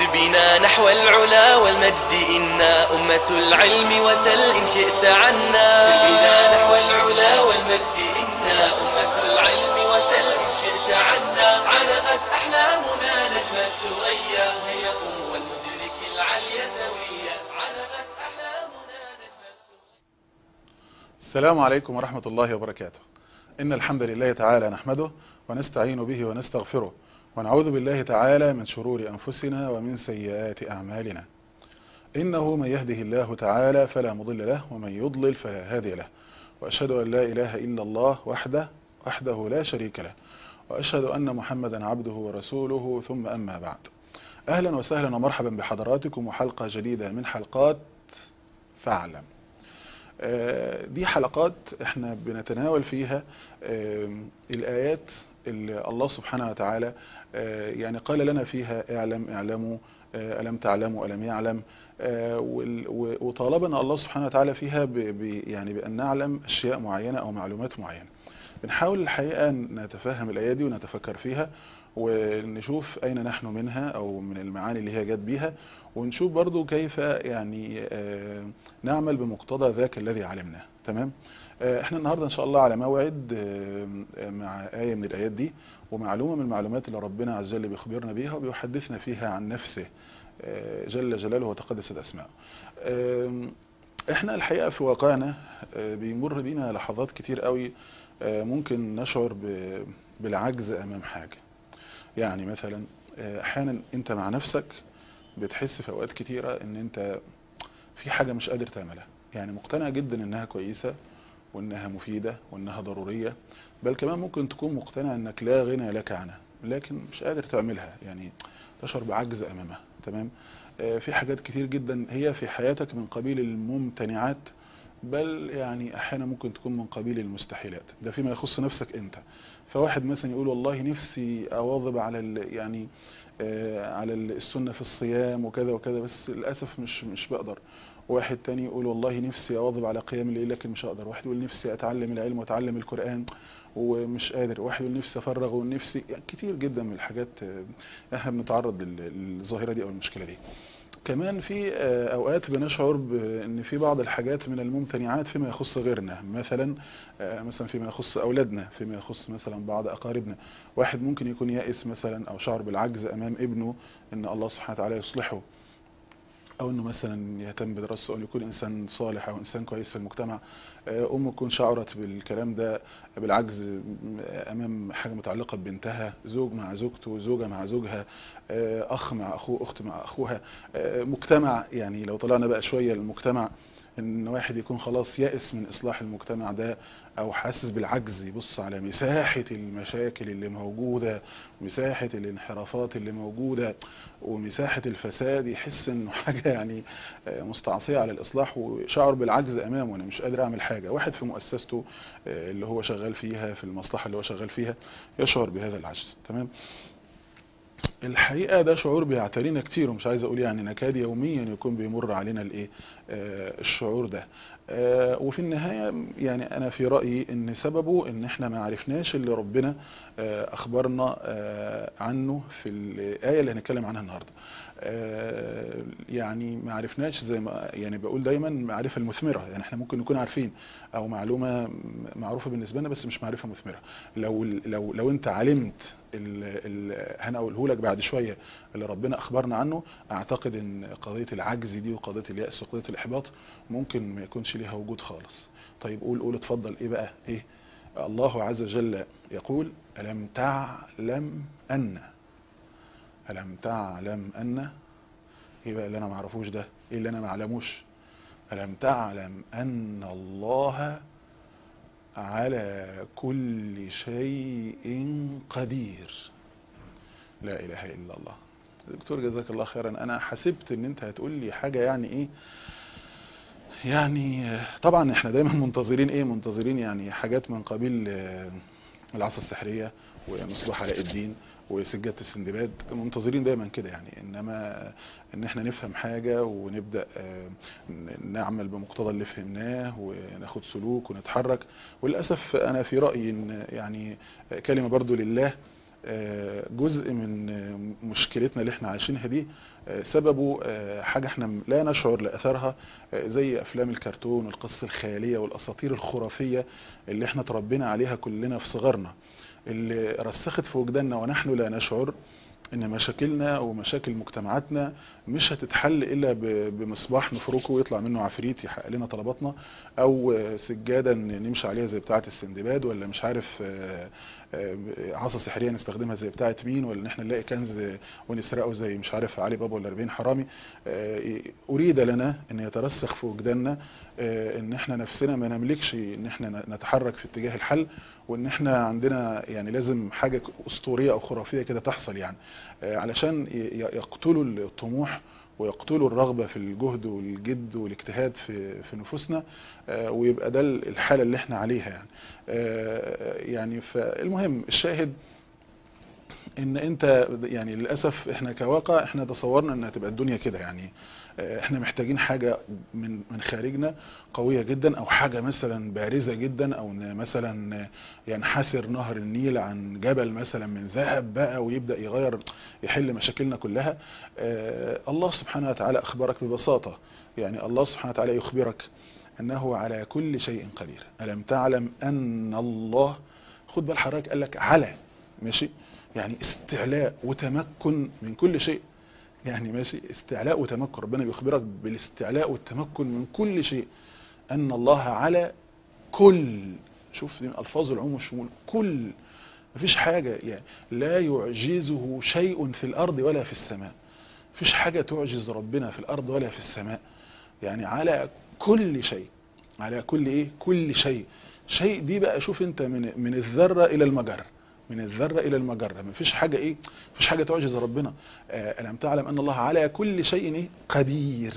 بنا نحو العلا والمجد إنا أمة العلم وسل إن شئت عنا سر بنا نحو العلا والمجد إنا أمة العلم وسل إن شئت عنا علقت أحلامنا نجم الثريا هيا قم والمدرك العلي سويا علقت أحلامنا نجم الثريا السلام عليكم ورحمة الله وبركاته إن الحمد لله تعالى نحمده ونستعين به ونستغفره ونعوذ بالله تعالى من شرور أنفسنا ومن سيئات أعمالنا إنه من يهده الله تعالى فلا مضل له ومن يضلل فلا هادي له وأشهد أن لا إله إلا الله وحده وحده لا شريك له وأشهد أن محمدا عبده ورسوله ثم أما بعد أهلا وسهلا ومرحبا بحضراتكم وحلقة جديدة من حلقات فاعلم آه، دي حلقات احنا بنتناول فيها آه، الآيات اللي الله سبحانه وتعالى آه، يعني قال لنا فيها اعلم اعلموا آه، ألم تعلموا ألم يعلم آه، وال- و- وطالبنا الله سبحانه وتعالى فيها ب ب يعني بأن نعلم أشياء معينة أو معلومات معينة بنحاول الحقيقة نتفهم الآيات دي ونتفكر فيها ونشوف أين نحن منها أو من المعاني اللي هي جت بيها ونشوف برضو كيف يعني آه، نعمل بمقتضى ذاك الذي علمناه تمام آه، احنا النهاردة ان شاء الله على موعد آه، مع آية من الآيات دي ومعلومة من المعلومات اللي ربنا عز وجل بيخبرنا بيها وبيحدثنا فيها عن نفسه آه، جل جلاله وتقدست أسماءه آم، احنا الحقيقة في واقعنا آه، بيمر بينا لحظات كتير قوي آه، ممكن نشعر ب- بالعجز أمام حاجة يعني مثلا آه، احيانا انت مع نفسك بتحس في اوقات كتيرة ان انت في حاجة مش قادر تعملها يعني مقتنع جدا انها كويسة وانها مفيدة وانها ضرورية بل كمان ممكن تكون مقتنع انك لا غنى لك عنها لكن مش قادر تعملها يعني تشعر بعجز امامها تمام آه، في حاجات كتير جدا هي في حياتك من قبيل الممتنعات بل يعني احيانا ممكن تكون من قبيل المستحيلات ده فيما يخص نفسك انت فواحد مثلا يقول والله نفسي اواظب على ال يعني آه، على السنة في الصيام وكذا وكذا بس للأسف مش مش بقدر واحد تاني يقول والله نفسي أواظب على قيام الليل لكن مش هقدر واحد يقول نفسي أتعلم العلم وأتعلم القرآن ومش قادر واحد يقول نفسي أفرغ ونفسي يعني كتير جدا من الحاجات آه، احنا بنتعرض لل- للظاهرة دي أو المشكلة دي كمان في آه، اوقات بنشعر بان في بعض الحاجات من الممتنعات فيما يخص غيرنا مثلا آه، مثلا فيما يخص اولادنا فيما يخص مثلا بعض اقاربنا واحد ممكن يكون يائس مثلا او شعر بالعجز امام ابنه ان الله سبحانه وتعالى يصلحه او انه مثلا يهتم بدراسته او إنه يكون انسان صالح او انسان كويس في المجتمع آه، ام تكون شعرت بالكلام ده بالعجز امام حاجه متعلقه ببنتها زوج مع زوجته زوجه مع زوجها آه، اخ مع اخوه اخت مع اخوها آه، مجتمع يعني لو طلعنا بقى شويه المجتمع ان واحد يكون خلاص يائس من اصلاح المجتمع ده او حاسس بالعجز يبص على مساحه المشاكل اللي موجوده مساحه الانحرافات اللي موجوده ومساحه الفساد يحس انه حاجه يعني آه، مستعصيه على الاصلاح وشعر بالعجز امامه انا مش قادر اعمل حاجه واحد في مؤسسته آه، اللي هو شغال فيها في المصلحه اللي هو شغال فيها يشعر بهذا العجز تمام الحقيقة ده شعور بيعترينا كتير ومش عايز اقول يعني نكاد يوميا يكون بيمر علينا الايه آه الشعور ده آه وفي النهاية يعني انا في رأيي ان سببه ان احنا ما عرفناش اللي ربنا آه اخبرنا آه عنه في الآية اللي هنتكلم عنها النهاردة آه يعني ما عرفناش زي ما يعني بقول دايما معرفة المثمرة يعني احنا ممكن نكون عارفين او معلومة معروفة بالنسبة لنا بس مش معرفة مثمرة لو لو لو انت علمت ال ال هنقوله لك بعد شوية اللي ربنا اخبرنا عنه اعتقد ان قضية العجز دي وقضية اليأس وقضية الاحباط ممكن ما يكونش ليها وجود خالص طيب قول قول اتفضل ايه بقى ايه الله عز وجل يقول ألم تعلم أن ألم تعلم أن ايه بقى اللي انا معرفوش ده ايه اللي انا معلموش ألم تعلم أن الله على كل شيء قدير لا إله إلا الله دكتور جزاك الله خيرا أنا حسبت أن أنت هتقول لي حاجة يعني إيه يعني طبعا احنا دايما منتظرين ايه منتظرين يعني حاجات من قبيل آه، العصا السحرية ومصباح علاء الدين وسجادة السندباد منتظرين دايما كده يعني انما ان احنا نفهم حاجة ونبدأ آه، نعمل بمقتضى اللي فهمناه وناخد سلوك ونتحرك وللأسف انا في رأيي ان يعني كلمة برضو لله آه، جزء من آه، مشكلتنا اللي احنا عايشينها دي آه، سببه آه، حاجة احنا لا نشعر لأثرها آه، زي أفلام الكرتون والقصص الخيالية والأساطير الخرافية اللي احنا تربينا عليها كلنا في صغرنا اللي رسخت في وجداننا ونحن لا نشعر ان مشاكلنا ومشاكل مجتمعاتنا مش هتتحل الا ب- بمصباح نفركه ويطلع منه عفريت يحقق لنا طلباتنا او آه، سجاده ن- نمشي عليها زي بتاعه السندباد ولا مش عارف آه، آه، عصا سحريه نستخدمها زي بتاعه مين ولا ان احنا نلاقي كنز ونسرقه زي مش عارف علي بابا ولا 40 حرامي آه، اريد لنا ان يترسخ في وجداننا آه، ان احنا نفسنا ما نملكش ان احنا نتحرك في اتجاه الحل وان احنا عندنا يعني لازم حاجه اسطوريه او خرافيه كده تحصل يعني آه، علشان ي- ي- يقتلوا الطموح ويقتلوا الرغبه في الجهد والجد والاجتهاد في في نفوسنا آه، ويبقى ده الحاله اللي احنا عليها يعني آه، يعني فالمهم الشاهد ان انت يعني للاسف احنا كواقع احنا تصورنا ان هتبقى الدنيا كده يعني آه، احنا محتاجين حاجه من من خارجنا قويه جدا او حاجه مثلا بارزه جدا او إن مثلا ينحسر نهر النيل عن جبل مثلا من ذهب بقى ويبدا يغير يحل مشاكلنا كلها آه، الله سبحانه وتعالى اخبرك ببساطه يعني الله سبحانه وتعالى يخبرك انه على كل شيء قدير الم تعلم ان الله خد بال حضرتك قال لك على ماشي يعني استعلاء وتمكن من كل شيء يعني ماشي استعلاء وتمكن ربنا بيخبرك بالاستعلاء والتمكن من كل شيء ان الله على كل شوف دي من الفاظ العموم والشمول كل مفيش حاجة يعني لا يعجزه شيء في الارض ولا في السماء مفيش حاجة تعجز ربنا في الارض ولا في السماء يعني على كل شيء على كل ايه كل شيء شيء دي بقى شوف انت من من الذرة الى المجرة من الذرة الى المجرة مفيش حاجة ايه مفيش حاجة تعجز ربنا آه، ألم تعلم أن الله على كل شيء إيه؟ قدير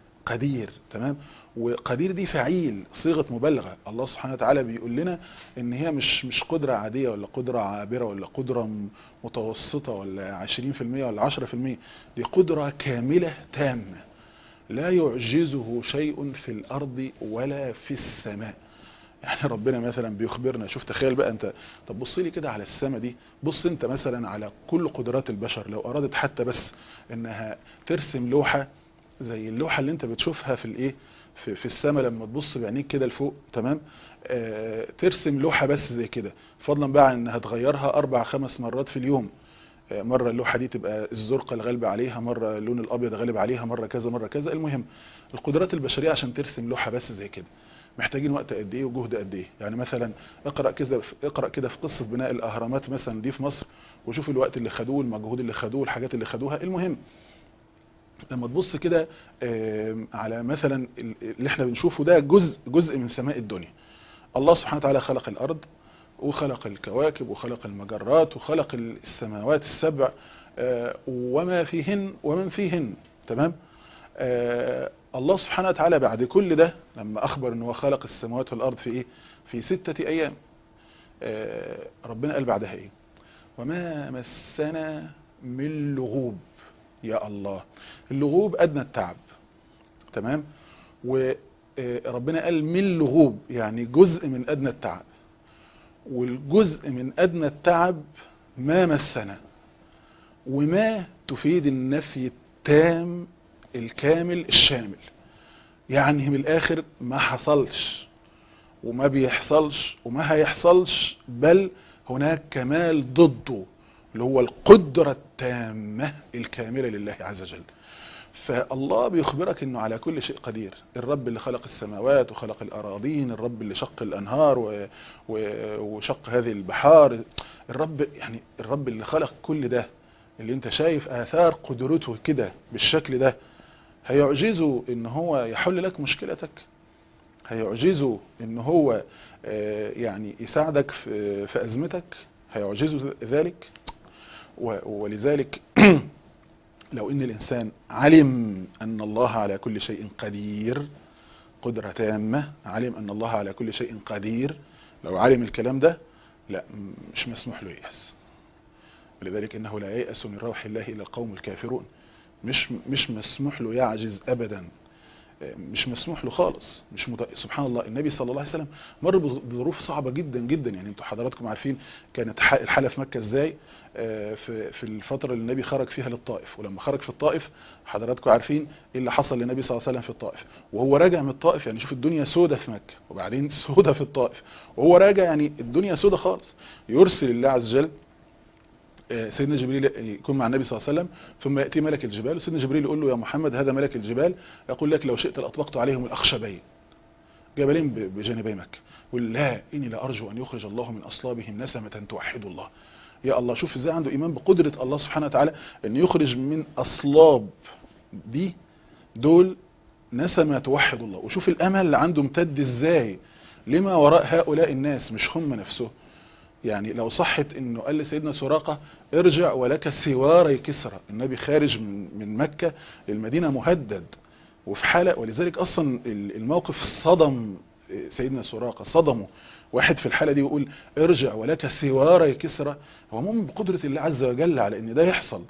قدير تمام وقدير دي فعيل صيغة مبالغة الله سبحانه وتعالى بيقول لنا ان هي مش مش قدرة عادية ولا قدرة عابرة ولا قدرة م- متوسطة ولا 20% ولا 10% دي قدرة كاملة تامة لا يعجزه شيء في الأرض ولا في السماء يعني ربنا مثلا بيخبرنا شوف تخيل بقى انت طب بص لي كده على السماء دي بص انت مثلا على كل قدرات البشر لو ارادت حتى بس انها ترسم لوحة زي اللوحة اللي انت بتشوفها في الايه في, في السماء لما تبص بعينيك كده لفوق تمام آه ترسم لوحة بس زي كده فضلا بقى عن انها تغيرها اربع خمس مرات في اليوم آه مرة اللوحة دي تبقى الزرقاء الغالبة عليها مرة اللون الابيض غالب عليها مرة كذا مرة كذا المهم القدرات البشرية عشان ترسم لوحة بس زي كده محتاجين وقت قد ايه وجهد قد ايه يعني مثلا اقرا كده اقرا كده في قصه بناء الاهرامات مثلا دي في مصر وشوف الوقت اللي خدوه والمجهود اللي خدوه والحاجات اللي خدوها المهم لما تبص كده آم، على مثلا ال- اللي احنا بنشوفه ده جزء جزء من سماء الدنيا الله سبحانه وتعالى خلق الارض وخلق الكواكب وخلق المجرات وخلق السماوات السبع آه، وما فيهن ومن فيهن تمام آه، الله سبحانه وتعالى بعد كل ده لما اخبر ان هو خلق السماوات والارض في ايه في ستة ايام آه، ربنا قال بعدها ايه وما مسنا من لغوب يا الله اللغوب ادنى التعب تمام وربنا قال من لغوب يعني جزء من ادنى التعب والجزء من ادنى التعب ما مسنا وما تفيد النفي التام الكامل الشامل يعني من الاخر ما حصلش وما بيحصلش وما هيحصلش بل هناك كمال ضده اللي هو القدرة التامة الكاملة لله عز وجل فالله بيخبرك انه على كل شيء قدير الرب اللي خلق السماوات وخلق الاراضين الرب اللي شق الانهار و... و... وشق هذه البحار الرب يعني الرب اللي خلق كل ده اللي انت شايف اثار قدرته كده بالشكل ده هيعجزه ان هو يحل لك مشكلتك هيعجزه ان هو آه، يعني يساعدك في في ازمتك هيعجزه ذلك و- ولذلك لو ان الانسان علم ان الله على كل شيء قدير قدرة تامة علم ان الله على كل شيء قدير لو علم الكلام ده لا م- مش مسموح له ييأس ولذلك انه لا ييأس من روح الله الا القوم الكافرون مش مش مسموح له يعجز ابدا مش مسموح له خالص مش مت... سبحان الله النبي صلى الله عليه وسلم مر بظروف صعبة جدا جدا يعني انتوا حضراتكم عارفين كانت الحالة في مكة ازاي في في الفترة اللي النبي خرج فيها للطائف ولما خرج في الطائف حضراتكم عارفين ايه اللي حصل للنبي صلى الله عليه وسلم في الطائف وهو راجع من الطائف يعني شوف الدنيا سودة في مكة وبعدين سودة في الطائف وهو راجع يعني الدنيا سودة خالص يرسل الله عز وجل سيدنا جبريل يكون مع النبي صلى الله عليه وسلم ثم يأتي ملك الجبال وسيدنا جبريل يقول له يا محمد هذا ملك الجبال يقول لك لو شئت لأطبقت عليهم الأخشبين جبلين بجانبي مكة يقول لا إني لأرجو أن يخرج الله من أصلابهم نسمة توحد الله يا الله شوف ازاي عنده إيمان بقدرة الله سبحانه وتعالى أن يخرج من أصلاب دي دول نسمة توحد الله وشوف الأمل اللي عنده امتد ازاي لما وراء هؤلاء الناس مش هم نفسهم يعني لو صحت انه قال لسيدنا سراقة ارجع ولك سواري كسرى النبي خارج من, من مكة للمدينة مهدد وفي حالة ولذلك اصلا الموقف صدم سيدنا سراقة صدمه واحد في الحالة دي يقول ارجع ولك سواري كسرى هو مؤمن بقدرة الله عز وجل على ان ده يحصل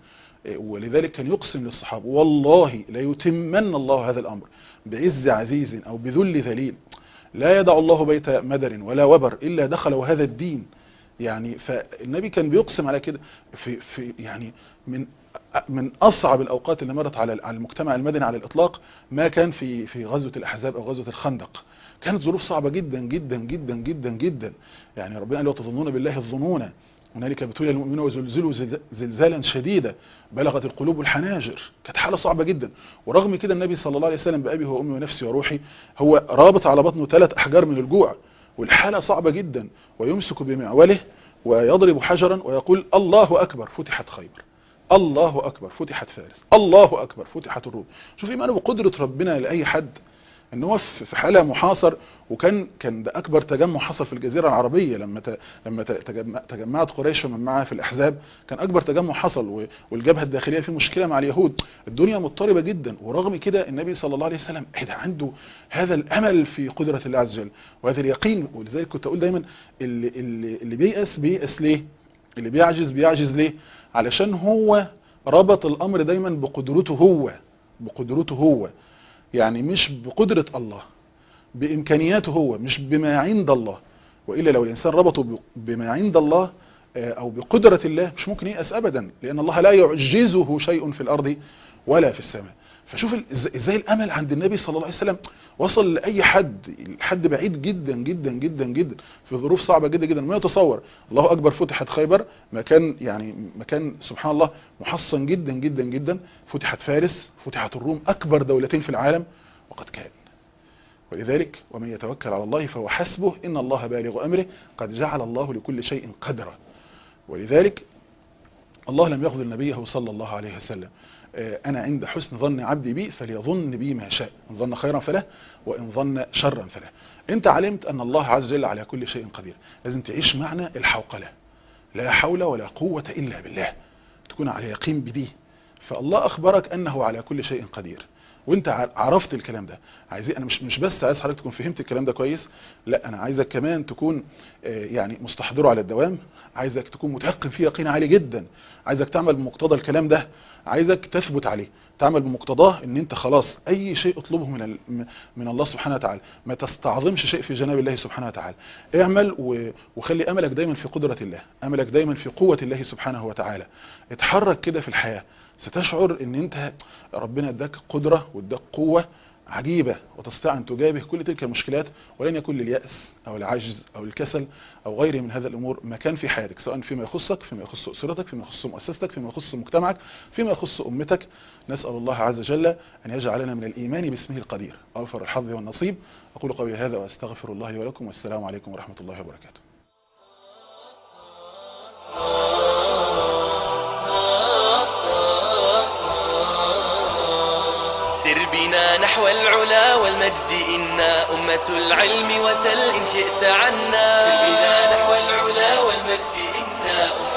ولذلك كان يقسم للصحابة والله لا يتمن الله هذا الامر بعز عزيز او بذل ذليل لا يدع الله بيت مدر ولا وبر الا دخل هذا الدين يعني فالنبي كان بيقسم على كده في في يعني من من اصعب الاوقات اللي مرت على على المجتمع المدني على الاطلاق ما كان في في غزوه الاحزاب او غزوه الخندق كانت ظروف صعبه جدا جدا جدا جدا جدا يعني ربنا قال وتظنون بالله الظنون هنالك ابتلي المؤمنون وزلزلوا زلزالا شديدا بلغت القلوب الحناجر كانت حاله صعبه جدا ورغم كده النبي صلى الله عليه وسلم بابي وامي ونفسي وروحي هو رابط على بطنه ثلاث احجار من الجوع والحالة صعبة جدا ويمسك بمعوله ويضرب حجرا ويقول الله أكبر فتحت خيبر الله أكبر فتحت فارس الله أكبر فتحت الروم شوف إيمانه بقدرة ربنا لأي حد ان هو في حالة محاصر وكان كان ده اكبر تجمع حصل في الجزيرة العربية لما لما تجمعت قريش ومن معها في الاحزاب كان اكبر تجمع حصل والجبهة الداخلية في مشكلة مع اليهود الدنيا مضطربة جدا ورغم كده النبي صلى الله عليه وسلم ده عنده هذا الامل في قدرة الله عز وجل وهذا اليقين ولذلك كنت اقول دايما اللي, اللي, اللي بييأس بييأس ليه اللي بيعجز بيعجز ليه علشان هو ربط الامر دايما بقدرته هو بقدرته هو يعني مش بقدرة الله بإمكانياته هو مش بما عند الله وإلا لو الإنسان ربطه بما عند الله أو بقدرة الله مش ممكن ييأس أبدا لأن الله لا يعجزه شيء في الأرض ولا في السماء فشوف ازاي الامل عند النبي صلى الله عليه وسلم وصل لاي حد حد بعيد جدا جدا جدا جدا في ظروف صعبه جدا جدا ما يتصور الله اكبر فتحت خيبر مكان يعني مكان سبحان الله محصن جدا جدا جدا فتحت فارس فتحت الروم اكبر دولتين في العالم وقد كان ولذلك ومن يتوكل على الله فهو حسبه ان الله بالغ امره قد جعل الله لكل شيء قدرا ولذلك الله لم يخذل نبيه صلى الله عليه وسلم أنا عند حسن ظن عبدي بي فليظن بي ما شاء إن ظن خيرا فله وإن ظن شرا فله أنت علمت أن الله عز وجل على كل شيء قدير لازم تعيش معنى الحوقلة لا حول ولا قوة إلا بالله تكون على يقين بدي فالله أخبرك أنه على كل شيء قدير وانت عرفت الكلام ده عايز انا مش مش بس عايز حضرتك تكون فهمت الكلام ده كويس لا انا عايزك كمان تكون يعني مستحضره على الدوام عايزك تكون متيقن فيه يقين عالي جدا عايزك تعمل بمقتضى الكلام ده عايزك تثبت عليه تعمل بمقتضاه ان انت خلاص اي شيء اطلبه من من الله سبحانه وتعالى ما تستعظمش شيء في جناب الله سبحانه وتعالى اعمل وخلي املك دايما في قدرة الله املك دايما في قوة الله سبحانه وتعالى اتحرك كده في الحياة ستشعر ان انت ربنا اداك قدرة واداك قوة عجيبة وتستطيع أن تجابه كل تلك المشكلات ولن يكون لليأس أو العجز أو الكسل أو غيره من هذا الأمور مكان في حياتك سواء فيما يخصك فيما يخص أسرتك فيما يخص مؤسستك فيما يخص مجتمعك فيما يخص أمتك نسأل الله عز وجل أن يجعلنا من الإيمان باسمه القدير أوفر الحظ والنصيب أقول قولي هذا وأستغفر الله ولكم والسلام عليكم ورحمة الله وبركاته سر بنا نحو العلا والمجد إنا أمة العلم وسل إن شئت عنا سر بنا نحو العلا والمجد إنا أمة